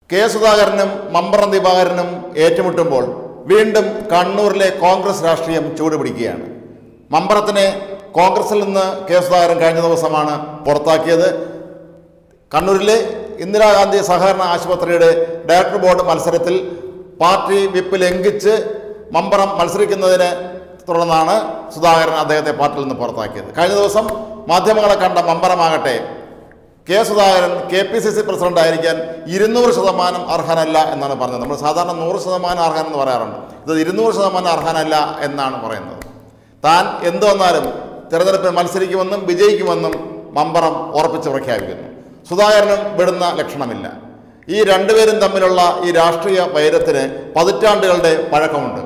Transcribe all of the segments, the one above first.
K സുധാകരനും മമ്പറം ദിവാകരനും ഏറ്റുമുട്ടുമ്പോൾ വീണ്ടും കണ്ണൂരിലെ കോൺഗ്രസ് രാഷ്ട്രീയം ചൂടുപിടിക്കുകയാണ് മമ്പറത്തിനെ കോൺഗ്രസിൽ നിന്ന് കെ സുധാകരൻ കഴിഞ്ഞ ദിവസമാണ് പുറത്താക്കിയത് കണ്ണൂരിലെ ഇന്ദിരാഗാന്ധി സഹകരണ ആശുപത്രിയുടെ ഡയറക്ടർ ബോർഡ് മത്സരത്തിൽ പാർട്ടി വിപ്പ് ലംഘിച്ച് മമ്പറം മത്സരിക്കുന്നതിനെ തുടർന്നാണ് സുധാകരൻ അദ്ദേഹത്തെ പാർട്ടിയിൽ നിന്ന് പുറത്താക്കിയത് കഴിഞ്ഞ ദിവസം മാധ്യമങ്ങളെ കണ്ട മമ്പറമാകട്ടെ K Sudhakaran K P C C president ആയിരിക്കാൻ ഇരുന്നൂറ് ശതമാനം അർഹനല്ല എന്നാണ് പറഞ്ഞത് നമ്മൾ സാധാരണ നൂറ് ശതമാനം അർഹൻ എന്ന് പറയാറുണ്ട് ഇത് ഇരുന്നൂറ് ശതമാനം അർഹനല്ല എന്നാണ് പറയുന്നത് താൻ എന്ത് വന്നാലും തെരഞ്ഞെടുപ്പിൽ മത്സരിക്കുമെന്നും വിജയിക്കുമെന്നും മമ്പറം ഉറപ്പിച്ച് പ്രഖ്യാപിക്കുന്നു സുധാകരനും വിടുന്ന ലക്ഷണമില്ല ഈ രണ്ടുപേരും തമ്മിലുള്ള ഈ രാഷ്ട്രീയ വൈരത്തിന് പതിറ്റാണ്ടുകളുടെ പഴക്കമുണ്ട്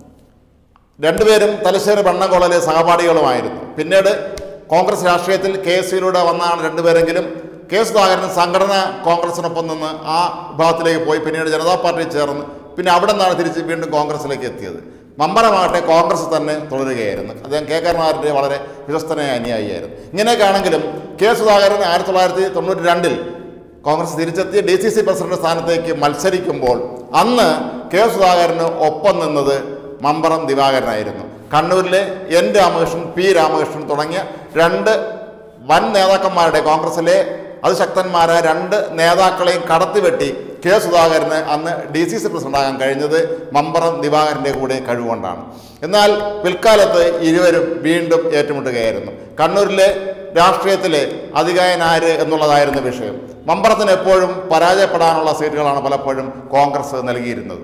രണ്ടുപേരും തലശ്ശേരി ഭരണകോളയിലെ സഹപാഠികളുമായിരുന്നു പിന്നീട് കോൺഗ്രസ് രാഷ്ട്രീയത്തിൽ കെ എസ് യുയിലൂടെ വന്നാണ് രണ്ടുപേരെങ്കിലും കെ സുധാകരൻ സംഘടന കോൺഗ്രസിനൊപ്പം നിന്ന് ആ വിഭാഗത്തിലേക്ക് പോയി പിന്നീട് ജനതാ പാർട്ടിയിൽ ചേർന്ന് പിന്നെ അവിടെ നിന്നാണ് തിരിച്ച് വീണ്ടും കോൺഗ്രസിലേക്ക് എത്തിയത് മമ്പറമാകട്ടെ കോൺഗ്രസ് തന്നെ തുടരുകയായിരുന്നു അദ്ദേഹം കെ കരുണാകരൻ്റെ വളരെ വിശ്വസ്തനായ അനുയായിയായിരുന്നു ഇങ്ങനെയൊക്കെയാണെങ്കിലും കെ സുധാകരൻ ആയിരത്തി തൊള്ളായിരത്തി തൊണ്ണൂറ്റി രണ്ടിൽ കോൺഗ്രസ് തിരിച്ചെത്തിയ ഡി സി സി പ്രസിഡന്റ് സ്ഥാനത്തേക്ക് മത്സരിക്കുമ്പോൾ അന്ന് കെ സുധാകരന് ഒപ്പം നിന്നത് മമ്പറം ദിവാകരനായിരുന്നു കണ്ണൂരിലെ എൻ രാമകൃഷ്ണൻ പി രാമകൃഷ്ണൻ തുടങ്ങിയ രണ്ട് വൻ നേതാക്കന്മാരുടെ കോൺഗ്രസിലെ അതിശക്തന്മാരായ രണ്ട് നേതാക്കളെയും കടത്തിവെട്ടി കെ സുധാകരന് അന്ന് ഡി സി സി പ്രസിഡന്റാകാൻ കഴിഞ്ഞത് മമ്പറം ദിവാകരൻ്റെ കൂടെ കഴിവുകൊണ്ടാണ് എന്നാൽ പിൽക്കാലത്ത് ഇരുവരും വീണ്ടും ഏറ്റുമുട്ടുകയായിരുന്നു കണ്ണൂരിലെ രാഷ്ട്രീയത്തിലെ അധികായനാര് എന്നുള്ളതായിരുന്നു വിഷയം മമ്പറത്തിന് എപ്പോഴും പരാജയപ്പെടാനുള്ള സീറ്റുകളാണ് പലപ്പോഴും കോൺഗ്രസ് നൽകിയിരുന്നത്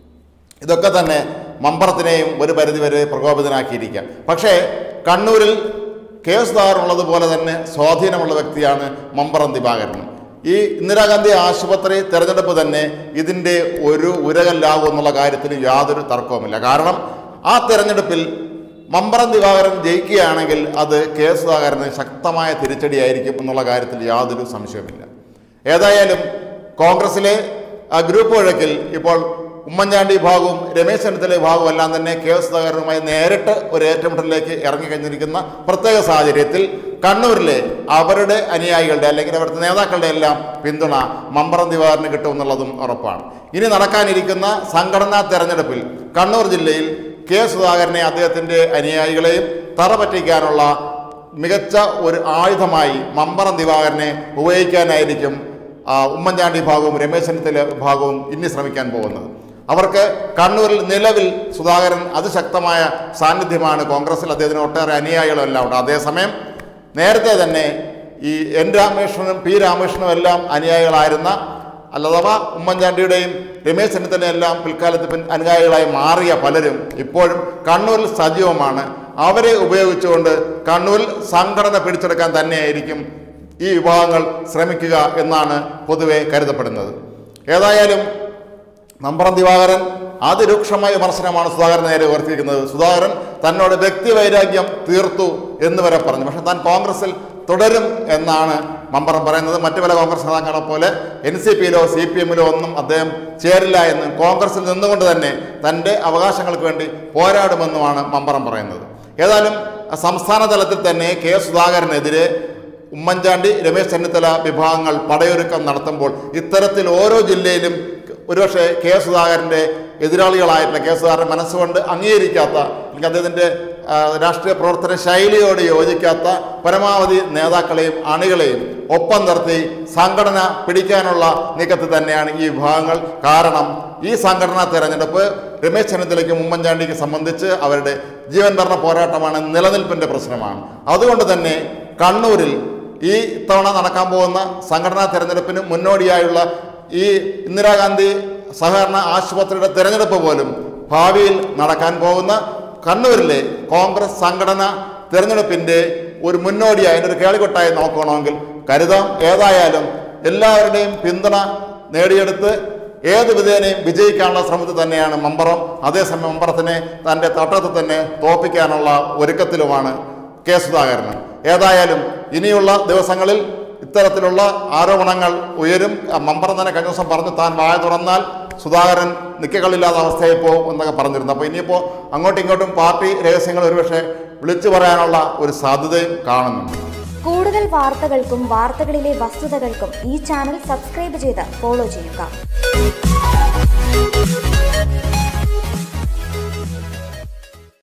ഇതൊക്കെ തന്നെ മമ്പറത്തിനെയും ഒരു പരിധിവരെ പ്രകോപിതനാക്കിയിരിക്കാം പക്ഷേ കണ്ണൂരിൽ കെ സുധാകരൻ ഉള്ളതുപോലെ തന്നെ സ്വാധീനമുള്ള വ്യക്തിയാണ് മമ്പറം ദിവാകരൻ ഈ ഇന്ദിരാഗാന്ധി ആശുപത്രി തെരഞ്ഞെടുപ്പ് തന്നെ ഇതിൻ്റെ ഒരു ഉരകല്ലാകും എന്നുള്ള കാര്യത്തിന് യാതൊരു തർക്കവുമില്ല കാരണം ആ തെരഞ്ഞെടുപ്പിൽ മമ്പറം ദിവാകരൻ ജയിക്കുകയാണെങ്കിൽ അത് കെ സുധാകരന് ശക്തമായ തിരിച്ചടിയായിരിക്കും എന്നുള്ള കാര്യത്തിൽ യാതൊരു സംശയവുമില്ല ഏതായാലും കോൺഗ്രസിലെ ആ ഗ്രൂപ്പ് വഴക്കിൽ ഇപ്പോൾ ഉമ്മൻചാണ്ടി വിഭാഗവും രമേശ് ചെന്നിത്തല വിഭാഗവും എല്ലാം തന്നെ കെ എസ് സുധാകരനുമായി നേരിട്ട് ഒരു ഏറ്റുമുട്ടലിലേക്ക് ഇറങ്ങിക്കഴിഞ്ഞിരിക്കുന്ന പ്രത്യേക സാഹചര്യത്തിൽ കണ്ണൂരിലെ അവരുടെ അനുയായികളുടെ അല്ലെങ്കിൽ അവരുടെ നേതാക്കളുടെ എല്ലാം പിന്തുണ മമ്പറം ദിവാകരന് കിട്ടുമെന്നുള്ളതും ഉറപ്പാണ് ഇനി നടക്കാനിരിക്കുന്ന സംഘടനാ തെരഞ്ഞെടുപ്പിൽ കണ്ണൂർ ജില്ലയിൽ കെ സുധാകരനെ അദ്ദേഹത്തിൻ്റെ അനുയായികളെയും തറ പറ്റിക്കാനുള്ള മികച്ച ഒരു ആയുധമായി മമ്പറം ദിവാകരനെ ഉപയോഗിക്കാനായിരിക്കും ആ, ഉമ്മൻചാണ്ടി വിഭാഗവും രമേശ് ചെന്നിത്തല വിഭാഗവും ഇനി ശ്രമിക്കാൻ പോകുന്നത് അവർക്ക് കണ്ണൂരിൽ നിലവിൽ സുധാകരൻ അതിശക്തമായ സാന്നിധ്യമാണ് കോൺഗ്രസിൽ അദ്ദേഹത്തിന് ഒട്ടേറെ അനുയായികളും എല്ലാം ഉണ്ട് അതേസമയം നേരത്തെ തന്നെ ഈ എൻ രാമകൃഷ്ണനും പി രാമകൃഷ്ണനും എല്ലാം അനുയായികളായിരുന്ന അല്ലതവ ഉമ്മൻചാണ്ടിയുടെയും രമേശ് ചെന്നിത്തല എല്ലാം പിൽക്കാലത്ത് പിൻ അനുയായികളായി മാറിയ പലരും ഇപ്പോഴും കണ്ണൂരിൽ സജീവമാണ് അവരെ ഉപയോഗിച്ചുകൊണ്ട് കണ്ണൂരിൽ സംഘടന പിടിച്ചെടുക്കാൻ തന്നെയായിരിക്കും ഈ വിഭാഗങ്ങൾ ശ്രമിക്കുക എന്നാണ് പൊതുവെ കരുതപ്പെടുന്നത് ഏതായാലും നമ്പറം ദിവാകരൻ അതിരൂക്ഷമായ വിമർശനമാണ് സുധാകരൻ നേരെ ഉയർത്തിയിരിക്കുന്നത് സുധാകരൻ തന്നോട് വ്യക്തിവൈരാഗ്യം തീർത്തു എന്ന് വരെ പറഞ്ഞു പക്ഷെ താൻ കോൺഗ്രസിൽ തുടരും എന്നാണ് മമ്പറം പറയുന്നത് മറ്റു പല കോൺഗ്രസ് നേതാക്കളെ പോലെ എൻ സി പിയിലോ സി പി എമ്മിലോ ഒന്നും അദ്ദേഹം ചേരില്ല എന്നും കോൺഗ്രസിൽ നിന്നുകൊണ്ട് തന്നെ തൻ്റെ അവകാശങ്ങൾക്ക് വേണ്ടി പോരാടുമെന്നുമാണ് മമ്പറം പറയുന്നത് ഏതായാലും സംസ്ഥാന തലത്തിൽ തന്നെ കെ സുധാകരനെതിരെ ഉമ്മൻചാണ്ടി രമേശ് ചെന്നിത്തല വിഭാഗങ്ങൾ പടയൊരുക്കം നടത്തുമ്പോൾ ഇത്തരത്തിൽ ഓരോ ജില്ലയിലും ഒരുപക്ഷെ കെ സുധാകരൻ്റെ എതിരാളികളായിട്ടുള്ള കെ സുധാകരൻ മനസ്സുകൊണ്ട് അംഗീകരിക്കാത്ത അല്ലെങ്കിൽ അദ്ദേഹത്തിൻ്റെ ആ, രാഷ്ട്രീയ പ്രവർത്തന ശൈലിയോട് യോജിക്കാത്ത പരമാവധി നേതാക്കളെയും അണികളെയും ഒപ്പം നിർത്തി സംഘടന പിടിക്കാനുള്ള നീക്കത്തിൽ തന്നെയാണ് ഈ വിഭാഗങ്ങൾ കാരണം ഈ സംഘടനാ തെരഞ്ഞെടുപ്പ് രമേശ് ചെന്നിത്തലയ്ക്കും ഉമ്മൻചാണ്ടിക്ക് സംബന്ധിച്ച് അവരുടെ ജീവൻ ഭരണ പോരാട്ടമാണ് നിലനിൽപ്പിൻ്റെ പ്രശ്നമാണ് അതുകൊണ്ട് തന്നെ കണ്ണൂരിൽ ഈ ഇത്തവണ നടക്കാൻ പോകുന്ന സംഘടനാ തെരഞ്ഞെടുപ്പിന് മുന്നോടിയായുള്ള ഈ ഇന്ദിരാഗാന്ധി സഹകരണ ആശുപത്രിയുടെ തെരഞ്ഞെടുപ്പ് പോലും ഭാവിയിൽ നടക്കാൻ പോകുന്ന കണ്ണൂരിലെ കോൺഗ്രസ് സംഘടന തെരഞ്ഞെടുപ്പിൻ്റെ ഒരു മുന്നോടിയായി അതിൻ്റെ ഒരു കേളികൊട്ടായി നോക്കണമെങ്കിൽ കരുതാം ഏതായാലും എല്ലാവരുടെയും പിന്തുണ നേടിയെടുത്ത് ഏത് വിധേനയും വിജയിക്കാനുള്ള ശ്രമത്തിൽ തന്നെയാണ് മമ്പറം അതേസമയം മമ്പറത്തിനെ തൻ്റെ തട്ടത്തിൽ തന്നെ തോപ്പിക്കാനുള്ള ഒരുക്കത്തിലുമാണ് കെ സുധാകരന് ഏതായാലും ഇനിയുള്ള ദിവസങ്ങളിൽ ഇത്തരത്തിലുള്ള ആരോപണങ്ങൾ ഉയരും ആ മമ്പറം തന്നെ കഴിഞ്ഞ ദിവസം പറഞ്ഞു താൻ വായ തുറന്നാൽ സുധാകരൻ നിൽക്കകളില്ലാത്ത അവസ്ഥയിൽ പോകും എന്നൊക്കെ പറഞ്ഞിരുന്നു അപ്പോൾ ഇനിയിപ്പോൾ അങ്ങോട്ടും ഇങ്ങോട്ടും പാർട്ടി രഹസ്യങ്ങൾ ഒരുപക്ഷെ വിളിച്ചു പറയാനുള്ള ഒരു സാധ്യതയും കാണുന്നുണ്ട് കൂടുതൽ വാർത്തകൾക്കും വാർത്തകളിലെ വസ്തുതകൾക്കും ഈ ചാനൽ സബ്സ്ക്രൈബ് ചെയ്ത് ഫോളോ ചെയ്യുക